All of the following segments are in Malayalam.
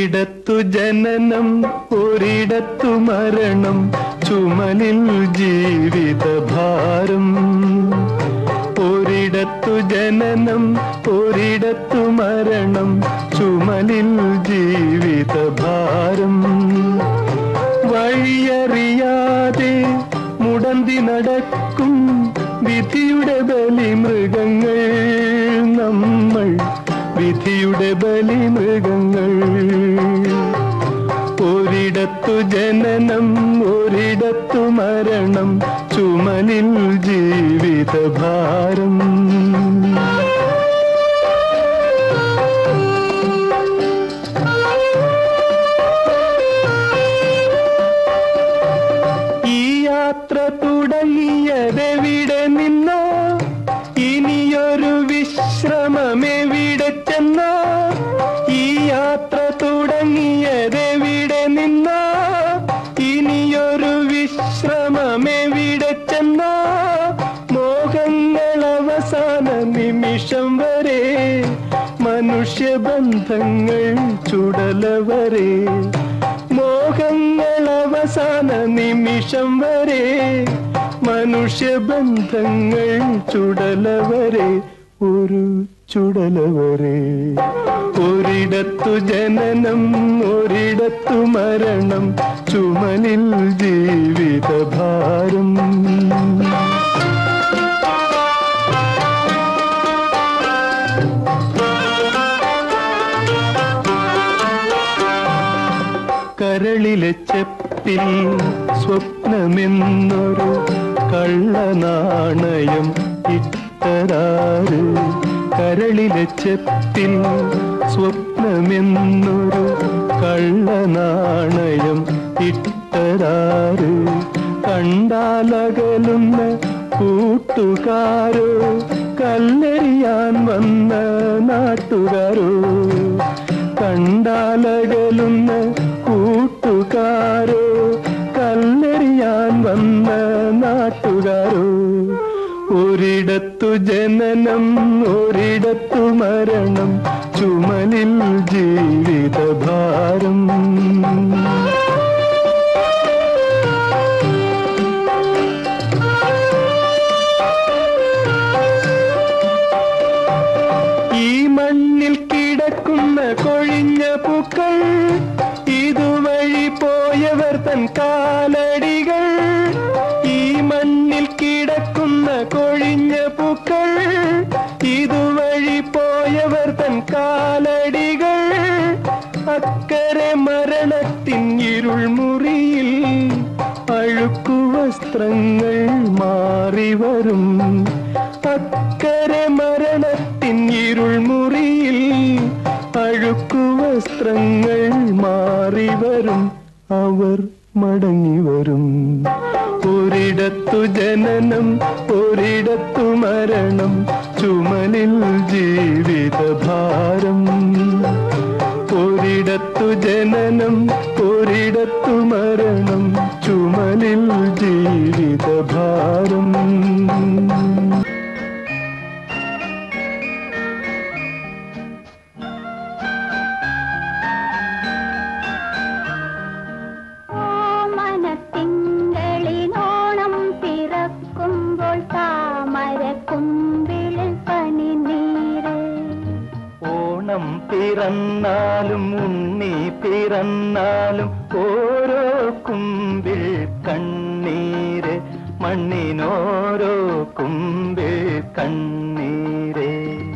ഒരിടത്തു ജനനം ഒരിടത്തു മരണം ചുമലിൽ ജീവിതഭാരം ഒരിടത്തു ജനനം ഒരിടത്തു മരണം ചുമലിൽ ജീവിതഭാരം വഴിയറിയാതെ മുടന്തി നടക്കും വിധിയുടെ ബലി മൃഗങ്ങൾ നമ്മൾ വിധിയുടെ ബലി മൃഗങ്ങൾ ഒരിടത്തു ജനനം ഒരിടത്തു മരണം ചുമലിൽ ജീവിതഭാരം ഈ യാത്ര തുടങ്ങിയതെവിടെ നിന്നോ ഇനിയൊരു വിശ്രമമെവിടെ ചെന്നോ ഈ യാത്ര തുടങ്ങിയതെവിടെ നിന്നോ ഇനിയൊരു വിശ്രമമെവിടെ ചെന്നോ മോഹങ്ങൾ അവസാന നിമിഷം വരെ മനുഷ്യബന്ധങ്ങൾ ചുടലവരെ മോഹങ്ങൾ അവസാന നിമിഷം വരെ മനുഷ്യബന്ധങ്ങൾ ചുടലവരെ ഒരു ചുടലവരെ ഒരിടത്തു ജനനം ഒരിടത്തു മരണം ചുമലിൽ ജീവിതഭാരം കരളിലെ ചെപ്പിൽ സ്വപ്നമെന്നൊരു കള്ളനാണയം ഇട്ടരാറ് കരളിലെ ചെപ്പിൽ സ്വപ്നമെന്നൊരു കള്ളനാണയം ഇട്ടരാറ് കണ്ടാലകലുന്ന കൂട്ടുകാരോ കല്ലെറിയാൻ വന്ന നാട്ടുകാരോ കണ്ടാലകലുന്ന കൂട്ടുകാരോ കല്ലെറിയാൻ വന്ന നാട്ടുകാരോ ഒരിടത്തു ജനനം ഒരിടത്തു മരണം ചുമലിൽ ജീവിതഭാരം ഈ മണ്ണിൽ കിടക്കുന്ന കൊഴിഞ്ഞ പൂക്കൾ ഇതുവഴി പോയവർ തൻ കാലടികൾ ഈ മണ്ണിൽ കിടക്കുന്ന കൊഴിഞ്ഞ പൂക്കൾ ഇതുവഴി പോയവർ തൻ കാലടികൾ അക്കരെ മരണത്തിൻ ഇരുൾ മുറിയിൽ അഴുക്കു വസ്ത്രങ്ങൾ മാറി വരും അക്കരെ മരണത്തിൻ ഇരുൾ മുറിയിൽ അഴുക്കു വസ്ത്രങ്ങൾ മാറി വരും അവർ മടങ്ങി വരും ഒരിടത്തു ജനനം ഒരിടത്തു മരണം ചുമലിൽ ജീവിതഭാരം ഒരിടത്തു ജനനം ഒരിടത്തു മരണം ചുമലിൽ ജീവിതഭാരം ഓമനത്തിങ്കളിനോണം പിറക്കുമ്പോൾ താമരക്കുമ്പിളിൽ പനിനീര് ഓണം പിറന്നാലും ഉണ്ണി പിറന്നാലും ഓരോ കുമ്പിൽ കണ്ണീര് മണ്ണിനോരോ കുമ്പിൽ കണ്ണീര്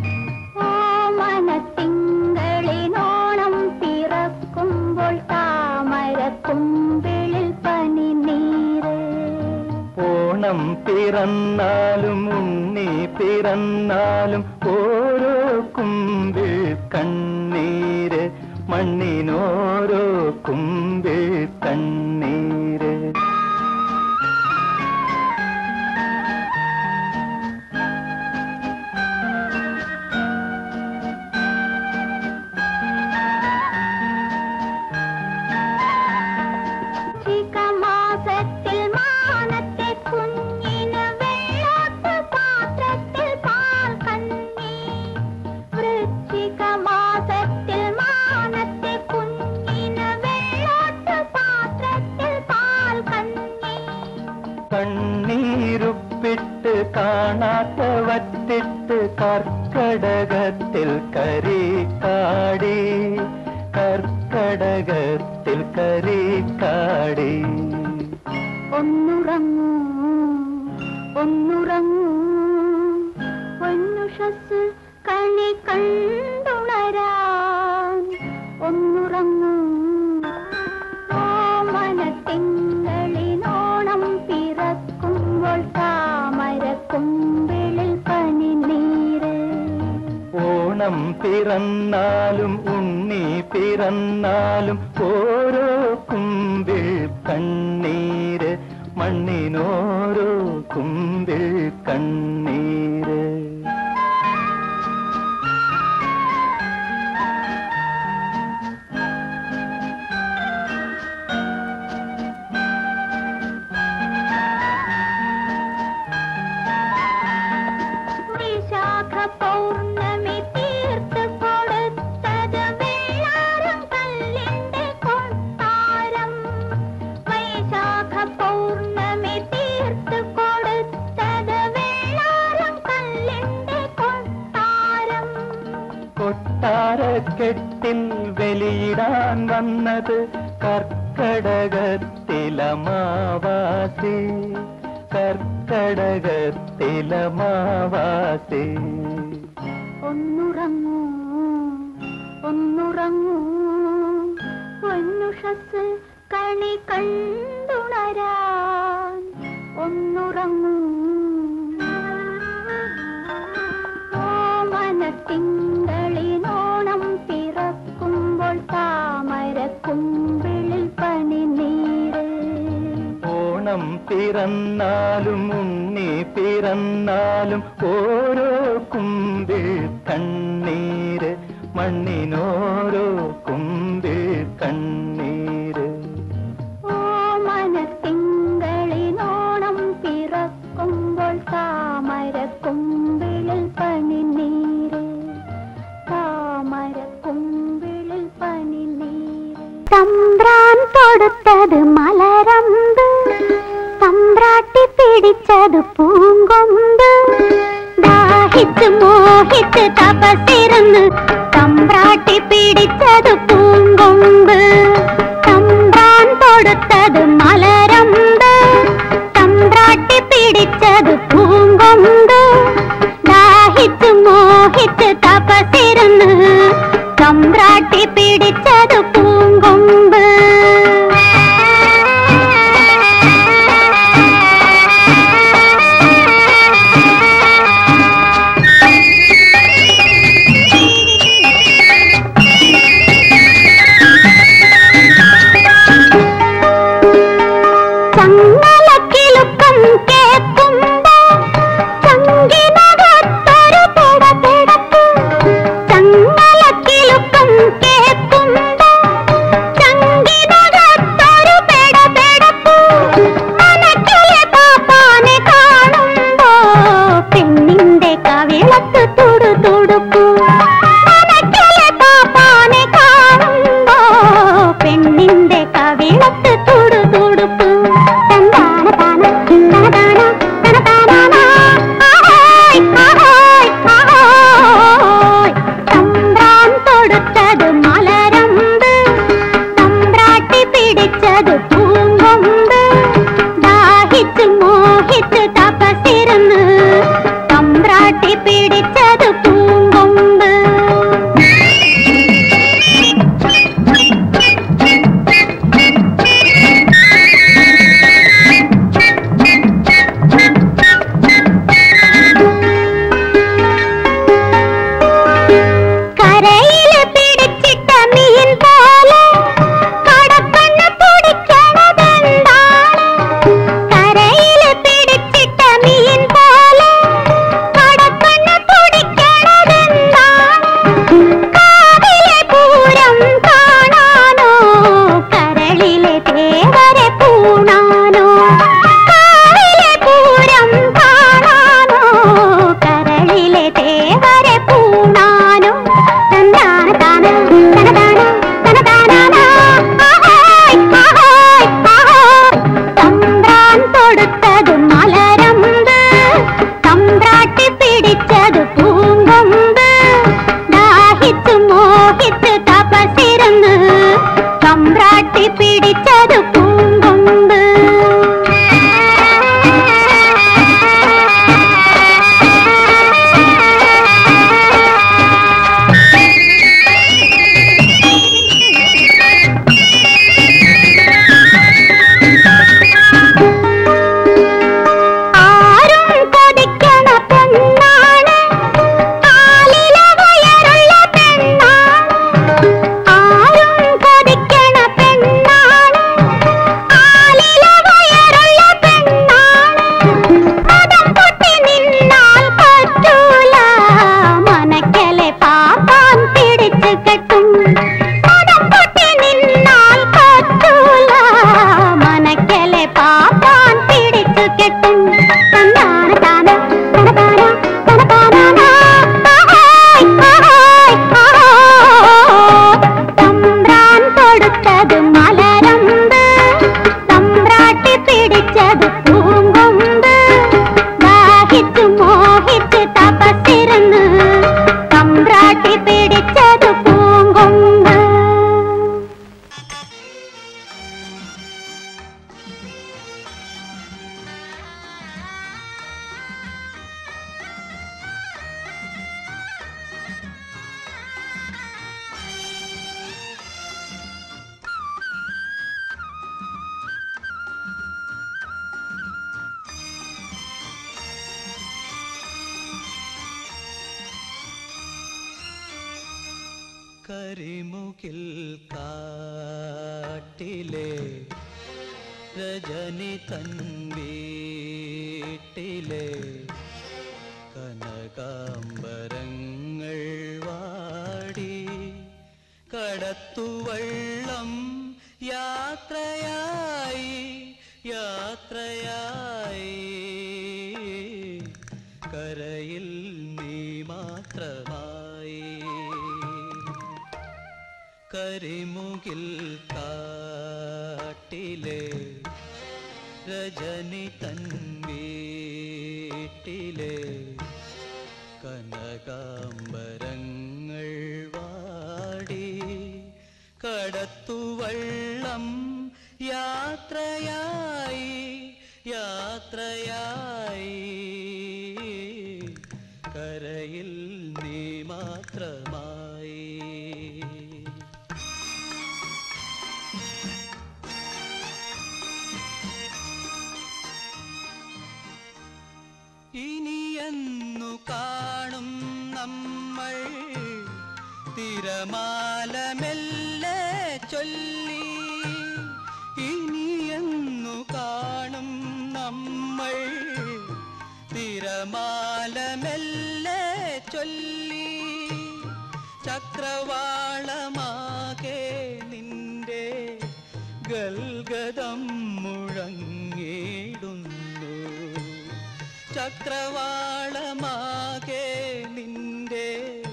ഓമനത്തിങ്കളിനോണം പിറക്കുമ്പോൾ താമരക്കുമ്പിളിൽ പനിനീര് ഓണം പിറന്നാലും ഉണ്ണി പിറന്നാലും ഓരോ കുമ്പിൽ കണ്ണീര് മണ്ണിനോരോ കുമ്പിൽ കണ്ണീര് മാസത്തിൽ മാനത്തെ കുഞ്ഞിന് വെള്ളാത്ത പാത്രത്തിൽ പാൽ കണ്ണി വൃശ്ചിക മാസത്തിൽ മാനത്തെ കുഞ്ഞിന് കണ്ണീരുപ്പിട്ട് കാണാത്തവറ്റിട്ട് കർക്കടകത്തിൽ കരീക്കാടി കർക്കടകത്തിൽ കരീക്കാടി ഒന്നുറങ്ങൂ ഒന്നുറങ്ങൂ പൊന്നുഷസ് കണി കണ്ടുണരാൻ ഒന്നുറങ്ങൂ ഓമനത്തിങ്കളിനോണം പിറക്കുമ്പോൾ താമരക്കുമ്പിളിൽ പനിനീര് ഓണം പിറന്നാലും ഉണ്ണി പിറന്നാലും ഓരോ കുമ്പിൾ കണ്ണീര് മണ്ണിനോരോ കുമ്പിൾ കണ്ണീര് വിശാഖ പൗർണമി തീർത്ത് കൊടുത്തത് വെള്ളാരം കല്ലിന്റെ കൊട്ടാരം വൈശാഖ പൗർണമി തീർത്ത് കൊടുത്തത് വെള്ളാരം കല്ലിന്റെ കൊട്ടാരം കൊട്ടാരക്കെട്ടിൽ വെളിയിടാൻ വന്നത് കർക്കടകത്തിലമാവാസി കർക്കടകത്തിലമാവാസി ഒന്നുറങ്ങൂ ഒന്നുറങ്ങൂ പൊന്നുഷസ് കണി കണ്ടുണരാൻ ഒന്നുറങ്ങൂ ഓമനത്തിങ്കളിനോണം പിറക്കുമ്പോൾ താമരക്കുമ്പിളിൽ പനിനീര് ഓണം പിറന്നാലും ഉണ്ണി പിറന്നാലും ഓരോ കുമ്പിൾ കണ്ണീര് മണ്ണിനോരോ കുമ്പിൾ കണ്ണീര് ഓമനത്തിങ്കളിനോണം പിറക്കുമ്പോൾ താമരക്കുമ്പിളിൽ പനിനീര് താമരക്കുമ്പിളിൽ പനിനീര് തമ്പ്രാൻ കൊടുത്തത് മലരമ്പ് തമ്പ്രാട്ടി പിടിച്ചത് പൂങ്കൊമ്പ് ദാഹിച്ച് മോഹിച്ച് തപസിരുന്ന് തമ്പ്രാട്ടി പിടിച്ചത് പൂങ്കൊമ്പ് തമ്പ്രാൻ കൊടുത്തത് മലരമ്പ് തമ്പ്രാട്ടി പിടിച്ചത് പൂങ്കൊമ്പ് ദാഹിച്ച് മോഹിച്ച് തപസിരുന്ന് തമ്പ്രാട്ടി പിടിച്ചത് പൂങ്കൊമ്പ് കരിമുകിൽ കാട്ടിലെ രജനി തൻ വീട്ടിലെ കനകാംബരങ്ങൾ വാടി കടത്തുവള്ളം യാത്രയായി യാത്രയായി കരയിൽ നീ മാത്രമായി കരിമുകിൽ കാട്ടിലെ രജനി തൻ വീട്ടിലെ കനകാംബരങ്ങൾ വാടി കടത്തുവള്ളം യാത്രയായി യാത്രയായി കരയിൽ നീ മാത്രമായി ഇനിയെന്നു കാണും നമ്മൾ തിരമാല മെല്ലെ ചൊല്ലി ഇനിയെന്നു കാണും നമ്മൾ തിരമാല മെല്ലെ ചൊല്ലി ചക്രവാളമാകെ നിന്റെ ഗൽഗതം മുഴങ്ങിടുന്നു ചക്രവാളമാകെ നിന്റെ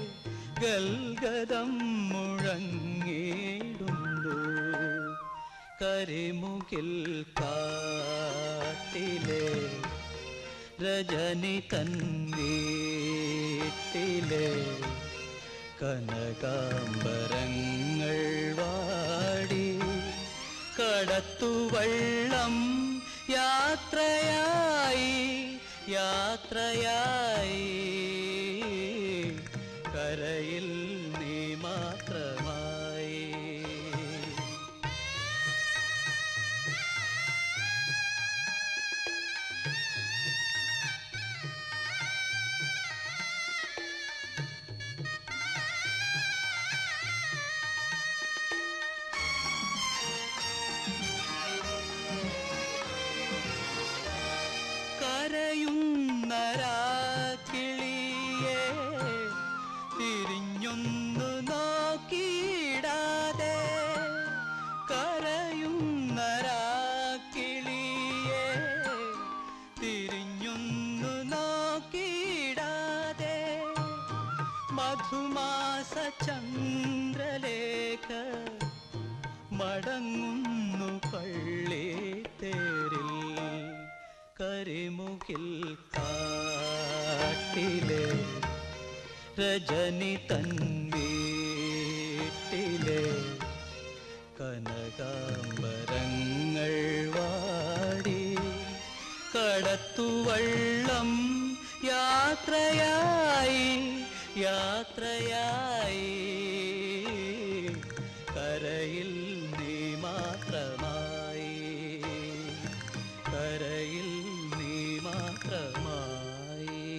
ഗൽഗതം മുഴങ്ങിടുന്നു കരിമുകിൽ കാട്ടിലെ രജനി തൻ വീട്ടിലെ കനകാംബരങ്ങൾ വാടി കടത്തുവള്ളം യാത്രയായി യാത്രയായി കരയിൽ നീ മാത്രമായി കരയുന്ന രാക്കിളിയെ തിരിഞ്ഞൊന്നു നോക്കിയിടാതെ കരയുന്ന രാക്കിളിയെ തിരിഞ്ഞൊന്നു നോക്കിയിടാതെ മധുമാസ ചന്ദ്രലേഖ മടങ്ങുന്നു പള്ളി തേരിൽ കരിമുകിൽ കാട്ടിലെ രജനി തൻ വീട്ടിലെ കനകാംബരങ്ങൾ വാടി കടത്തുവള്ളം യാത്രയായി യാത്രയായി കരയിൽ നീ മാത്രമായി കരയിൽ നീ മാത്രമായി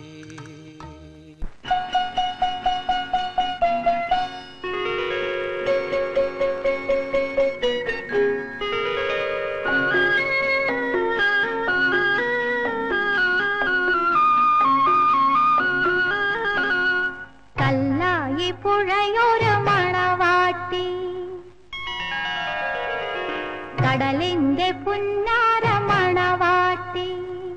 കല്ലായി പുഴയൊരു മണവാട്ടി കടലിന്റെ പുന്നാര മണവാട്ടി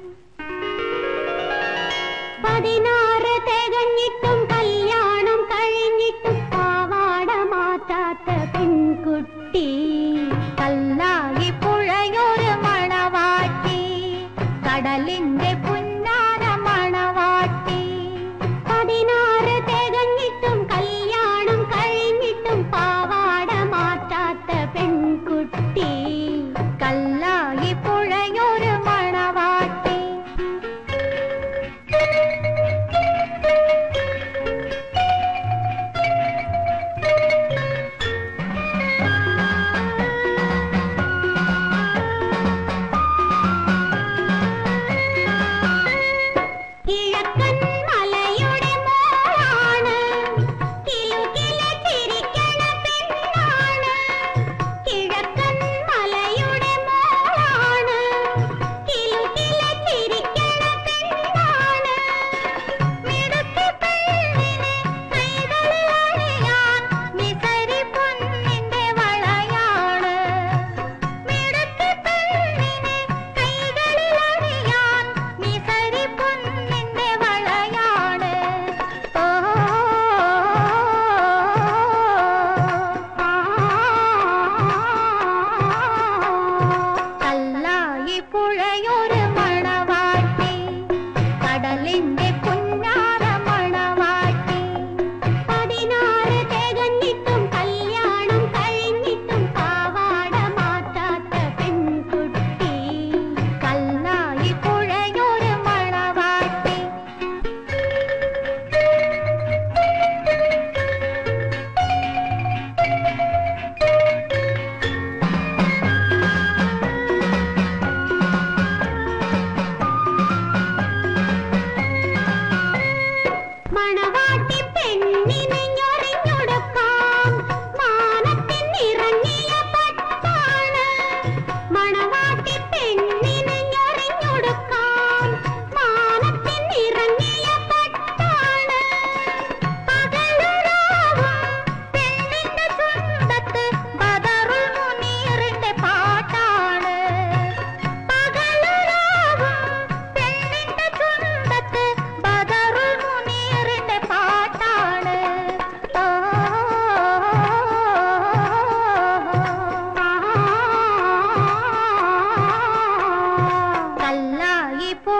പതിനാറ് തികഞ്ഞിട്ടും കല്യാണം കഴിഞ്ഞിട്ടും പാവാട മാറ്റാത്ത പെൺകുട്ടി കല്ലായി പുഴയൊരു മണവാട്ടി കടലിന്റെ പുന്നാര മണവാട്ടി പതിനാറ് തികഞ്ഞിട്ടും കല്യാണം കഴിഞ്ഞിട്ടും പാവാട മാറ്റാത്ത പെൺകുട്ടി കല്ലായി പുഴയൊരു മണവാട്ടി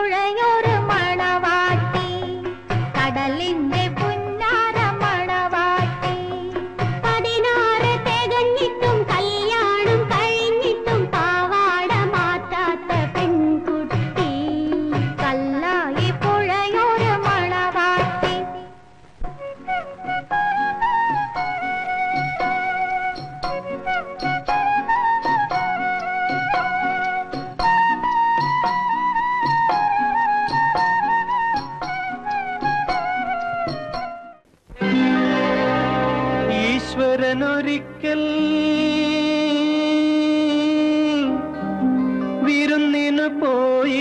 പുഴയൊരു മണവാട്ടി കടലിന്റെ പുന്നാര മണവാട്ടി പതിനാറ് തികഞ്ഞിട്ടും കല്യാണം കഴിഞ്ഞിട്ടും പാവാട മാറ്റാത്ത പെൺകുട്ടി കല്ലായി പുഴയൊരു മണവാട്ടി ഈശ്വരനൊരിക്കൽ വിരുന്നിനു പോയി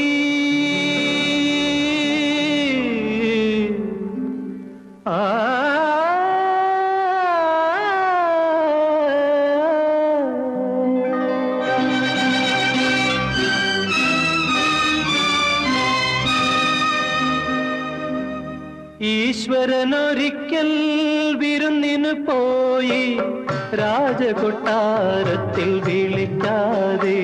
ആ ഈശ്വരനൊരിക്കൽ വിരുന്നിനു പോയി രാജകൊട്ടാരത്തിൽ വിളിക്കാതെ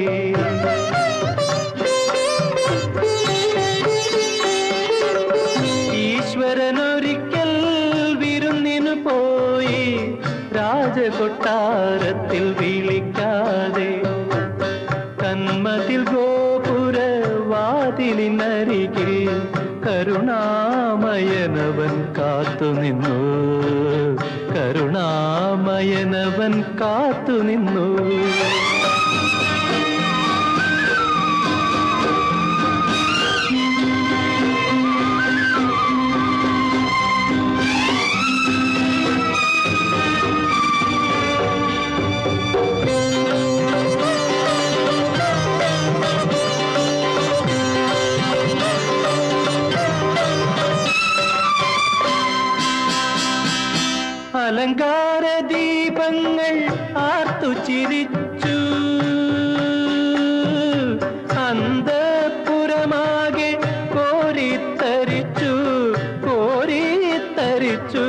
ഈശ്വരനൊരിക്കൽ വിരുന്നിനു പോയി രാജകൊട്ടാരത്തിൽ വിളിക്കാതെ കന്മതിൽ ഗോപുര വാതിലിനരികിൽ കരുണാമയനവൻ കാത്തുനിന്നു കരുണാമയനവൻ കാത്തുനിന്നു അലങ്കാര ദീപങ്ങൾ ആർത്തു ചിരിച്ചു അന്തപുരമാകെ കോരിത്തരിച്ചു കോരിത്തരിച്ചു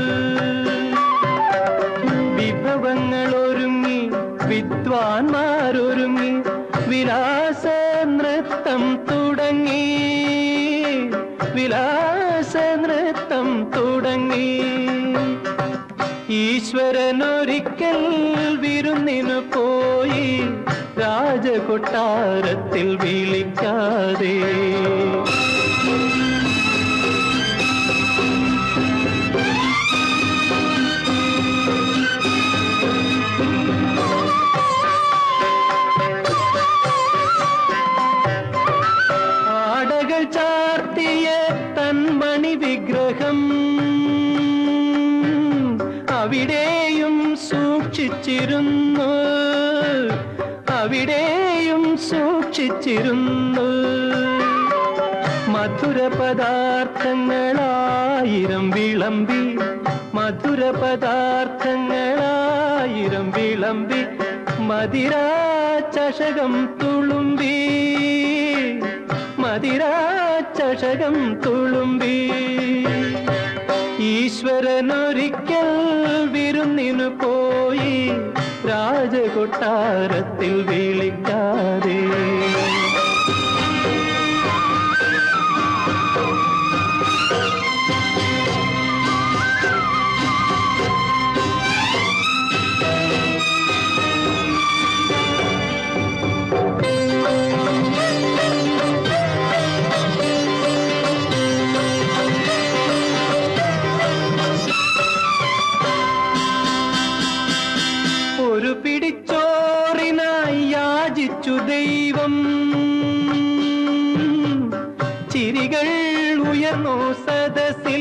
വിഭവങ്ങൾ ഒരുങ്ങി വിദ്വാൻമാരൊരുങ്ങി വിലാസ നൃത്തം തുടങ്ങി വിലാസ നൃത്തം തുടങ്ങി ഈശ്വരനൊരിക്കൽ വിരുന്നിനു പോയി രാജകൊട്ടാരത്തിൽ വിളിക്കാതെ ആടകൾ ചാർത്തിയ തന്മണി വിഗ്രഹം അവിടെയും സൂക്ഷിച്ചിരുന്നു അവിടെയും സൂക്ഷിച്ചിരുന്നു മധുര പദാർത്ഥങ്ങളായിരം വിളമ്പി മധുര പദാർത്ഥങ്ങളായിരം വിളമ്പി മതിരാ ചഷകം തുളുമ്പി മതിരാ ചഷകം തുളുമ്പി ഈശ്വരനൊരിക്കൽ വിരുന്നിനു പോയി രാജകൊട്ടാരത്തിൽ വിളിക്കാതെ ഒരു പിടിച്ചോറിനായി യാചിച്ചു ദൈവം ചിരികൾ ഉയർന്നു സദസ്സിൽ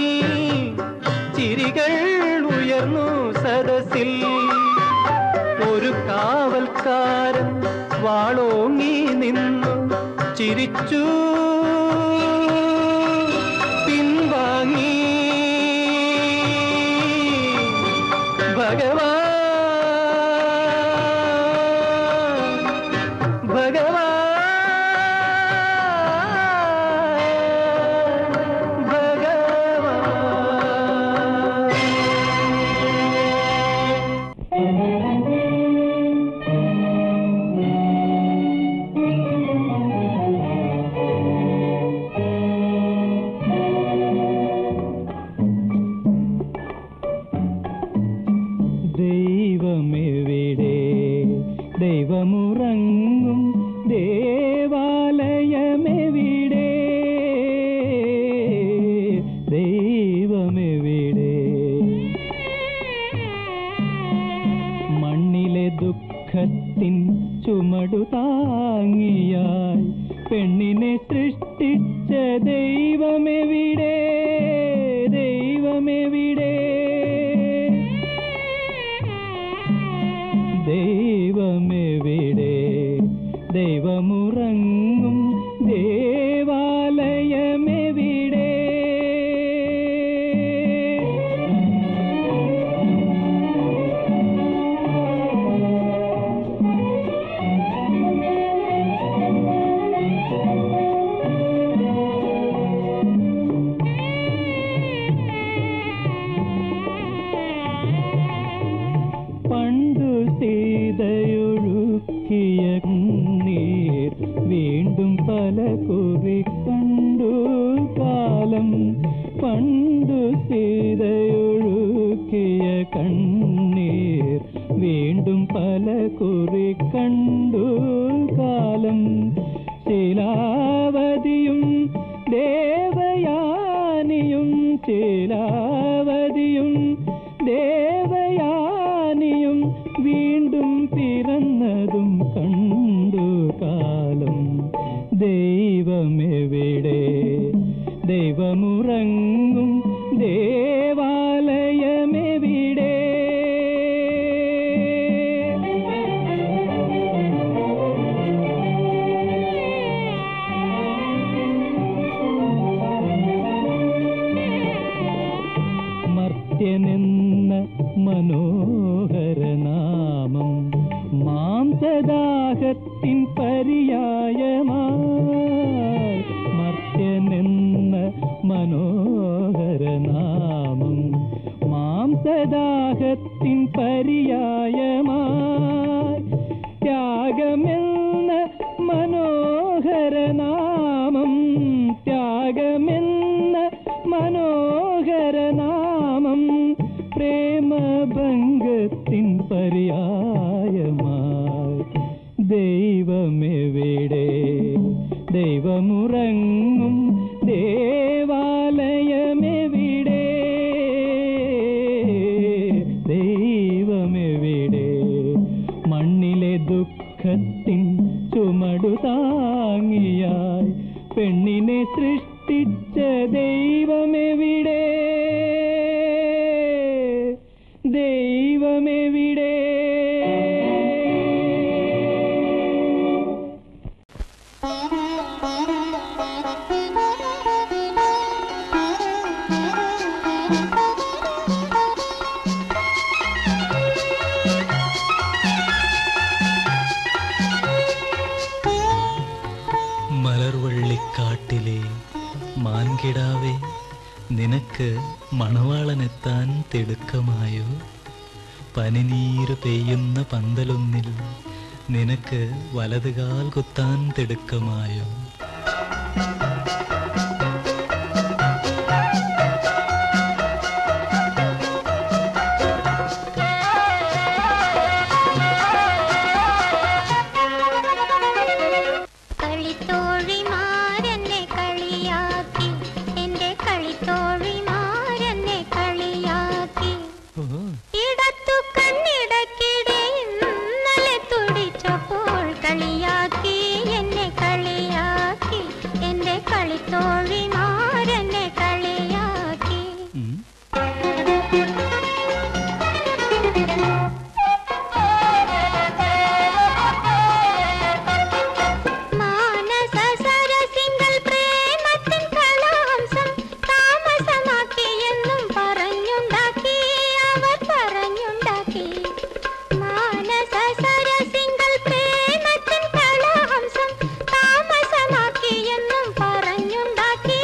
ചിരികൾ ഉയർന്നു സദസ്സിൽ ഒരു കാവൽക്കാരൻ വാളോങ്ങി നിന്നു ചിരിച്ചു പിൻവാങ്ങി ഭഗവാൻ ഭഗവാൻ ഭഗവാൻ സൃഷ്ടിച്ച ദൈവമെവിടെ ദൈവമെവിടെ ദൈവമെവിടെ ദൈവമുറങ്ങും ദേവാലയമെവിടെ പണ്ടു സീതയൊഴുക്കിയ നീർ വീണ്ടും പല കുറി കണ്ടു കാലം പണ്ടു സീതയൊഴുക്കിയ കണ്ണീർ വീണ്ടും പല കുറി കണ്ടു കാലം ശീലാവതിയും ദേവയാനിയും ശീലാവതിയും ദേവയാനിയും വീണ്ടും പിറന്നതും കണ്ടു കാലം ദൈവമെവിടെ ദൈവമുറങ്ങും ദേവാലയമെവിടെ മർത്യനെന്ന മനോഹരനാമം മാംസദാഹത്തിൻ പര്യായമായി മർത്യനെന്ന മനോഹരനാമം മാംസദാഹത്തിൻ പര്യായമായി ത്യാഗമെന്ന മനോഹരനാമം ത്യാഗമെന്ന മനോഹരനാമം പ്രേമഭംഗത്തിൻ പര്യായമായി ദൈവമെവിടെ ദൈവമുറങ്ങും ദേവാലയമെവിടെ ദൈവമെവിടെ മണ്ണിലെ ദുഃഖത്തിൻ ചുമടു താങ്ങിയായി പെണ്ണിനെ സൃഷ്ടിച്ച ദൈവമെവിടെ ദൈവമെവിടെ മലർവള്ളിക്കാട്ടിലെ മാൻകിടാവേ നിനക്ക് മണവാളനെത്താൻ തിടുക്കമായോ പനിനീര് പെയ്യുന്ന പന്തലൊന്നിൽ നിനക്ക് വലതുകാൽ കുത്താൻ തിടുക്കമായോ കളിത്തോഴിമാരെന്നെ കളിയാക്കി എന്റെ കളിത്തോഴിമാരെന്നെ കളിയാക്കി ഇടത്തു കണ്ണിടക്കിടെ ഇന്നലെ തുടിച്ചപ്പോൾ കളിയാക്കി എന്നെ കളിയാക്കി എന്റെ കളിത്തോഴിമാരെന്നെ കളിയാക്കി ഉം. മാനസ സരസിങ്കൽ പ്രേമത്തിൻ കലാംശം താമസമാക്കി എന്നും പറഞ്ഞുണ്ടാക്കി അവർ പറഞ്ഞുണ്ടാക്കി മാനസ സരസിങ്കൽ പ്രേമത്തിൻ കലാംശം താമസമാക്കി എന്നും പറഞ്ഞുണ്ടാക്കി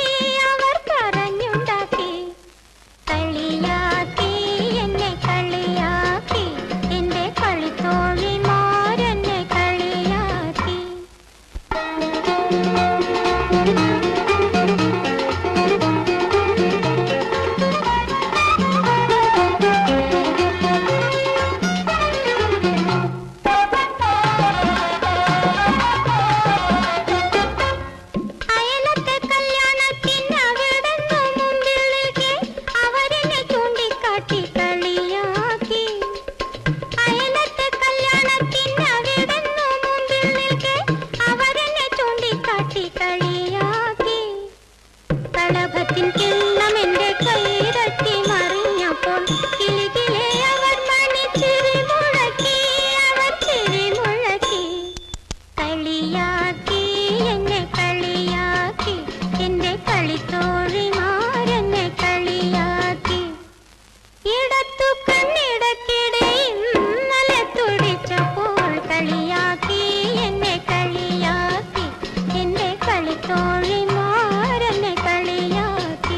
പൊന്നിൻ കിണ്ണം എന്റെ കൈതട്ടി മറിഞ്ഞപ്പോൾ കിലുകിലെ അവർ മണിച്ചിരി മുഴക്കി അവർ ചിരി മുഴക്കി കളിയാക്കി എന്നെ കളിയാക്കി എന്റെ കളിത്തോഴിമാരെന്നെ കളിയാക്കി ഇടത്തു കണ്ണിടക്കിടെ ഇന്നലെ തുടിച്ചപ്പോൾ കളിയാക്കി എന്നെ കളിയാക്കി എന്റെ കളിത്തോഴിമാരെന്നെ കളിയാക്കി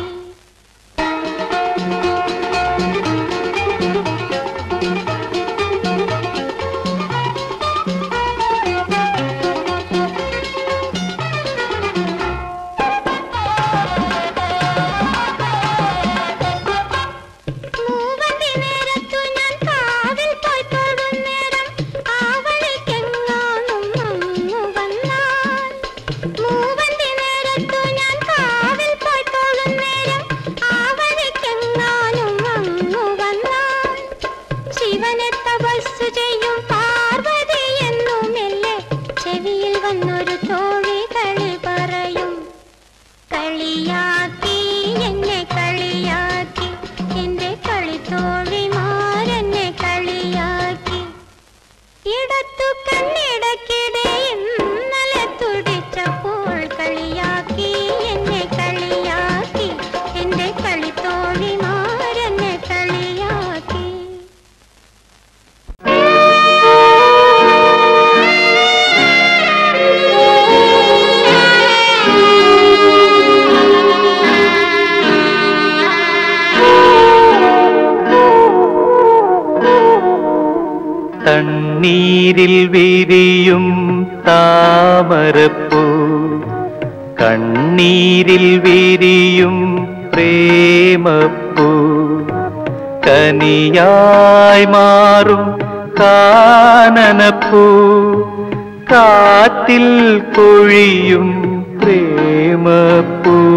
മൂവന്തി നേരത്തു ഞാൻ കാവിൽ പോയി തൊടുന്നേരം ആവളിക്കെങ്ങാനും അങ്ങു വന്നാൽ മൂവന്തി നേരത്തു ഞാൻ കാവിൽ പോയി തൊടുന്നേരം ആവളിക്കെങ്ങാനും അങ്ങു വന്നാൽ ശിവനെ തപസ്സു ചെയ്യും പാർവതി എന്നു മെല്ലെ ചെവിയിൽ വന്നൊരു തോഴി കളി പറയും കളിയാക്കി എന്നെ കളിയാക്കി എന്റെ കളിത്തോഴിമാരെന്നെ കളിയാക്കി ഇടത്തു കണ്ണിടക്കിടെ ഇന്നലെ തുടിച്ചപ്പോൾ കളിയാക്കി എന്നെ കളിയാക്കി എന്റെ കളിത്തോഴിമാരെന്നെ കളിയാക്കി തണ്ണീരിൽ വിരിയും താമരപ്പൂ കണ്ണീരിൽ വിരിയും പ്രേമപ്പൂ കനിയായി മാറും കാനനപ്പൂ കാറ്റിൽ കൊഴിയും പ്രേമപ്പൂ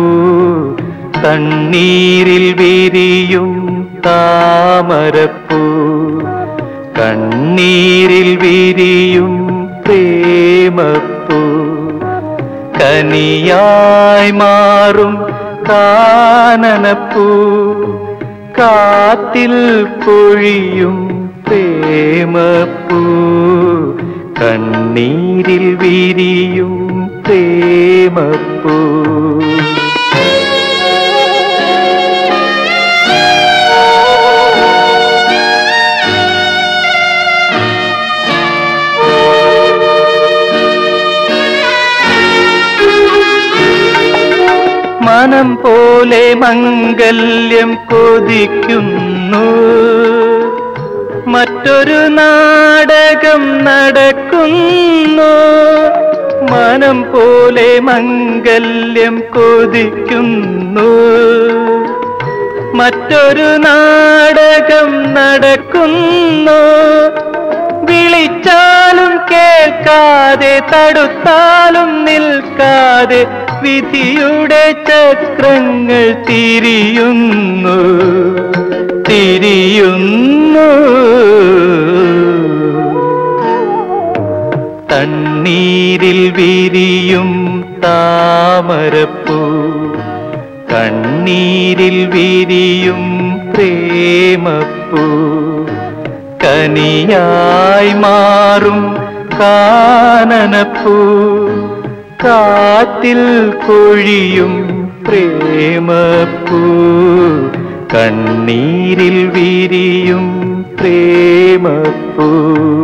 തണ്ണീരിൽ വിരിയും താമരപ്പൂ കണ്ണീരിൽ വിരിയും പ്രേമപ്പൂ കനിയായി മാറും കാനനപ്പൂ കാറ്റിൽ പൊഴിയും പ്രേമപ്പൂ കണ്ണീരിൽ വിരിയും പ്രേമപ്പൂ മനം പോലെ മംഗല്യം കൊതിക്കുന്നു മറ്റൊരു നാടകം നടക്കുന്നു മനം പോലെ മംഗല്യം കൊതിക്കുന്നു മറ്റൊരു നാടകം നടക്കുന്നു വിളിച്ചാലും കേൾക്കാതെ തടുത്താലും നിൽക്കാതെ വിധിയുടെ ചക്രങ്ങൾ തിരിയുന്നു തിരിയുന്നു തണ്ണീരിൽ വിരിയും താമരപ്പൂ കണ്ണീരിൽ വിരിയും പ്രേമപ്പൂ കനിയായി മാറും കാനനപ്പൂ കാറ്റിൽ കൊഴിയും പ്രേമപ്പൂ കണ്ണീരിൽ വിരിയും പ്രേമപ്പൂ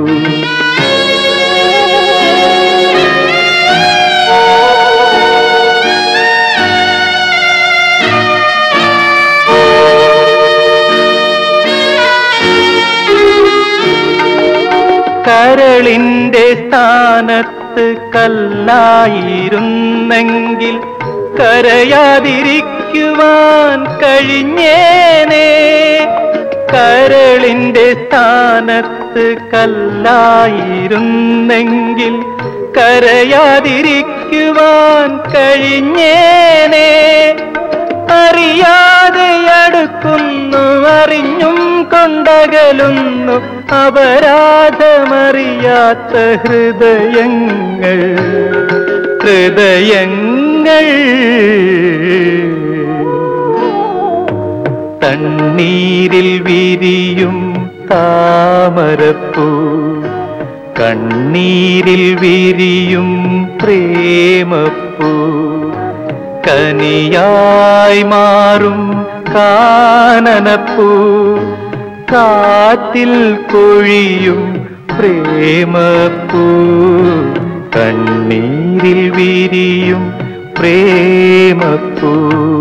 കരളിന്റെ സ്ഥാനത്ത് കല്ലായിരുന്നെങ്കിൽ കരയാതിരിക്കുവാൻ കഴിഞ്ഞേനെ കരളിന്റെ സ്ഥാനത്ത് കല്ലായിരുന്നെങ്കിൽ കരയാതിരിക്കുവാൻ കഴിഞ്ഞേനെ അറിയാതെ അടുക്കുന്നു അറിഞ്ഞും കൊണ്ടകലുന്നു അപരാധമറിയാത്ത ഹൃദയങ്ങൾ ഹൃദയങ്ങൾ തണ്ണീരിൽ വിരിയും താമരപ്പൂ കണ്ണീരിൽ വിരിയും പ്രേമപ്പൂ കനിയായി മാറും കാനനപ്പൂ കാറ്റിൽ കൊഴിയും പ്രേമപ്പൂ കണ്ണീരിൽ വിരിയും പ്രേമപ്പൂ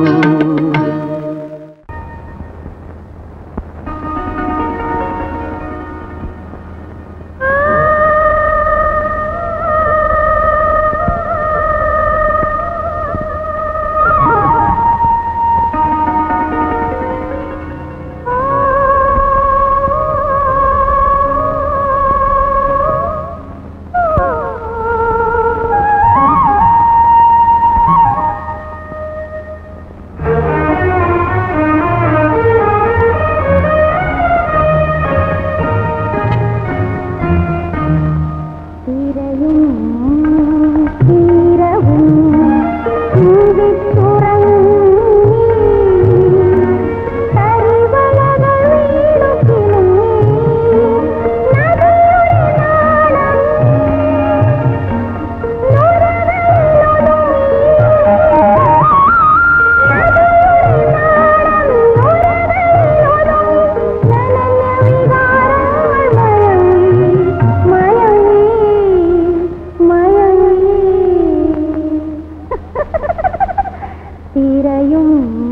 തിരയും തീരവും പൂവിത്തുറങ്ങി കരിവളകൾ വീണു കിലുങ്ങി നദിയുടെ തിരയും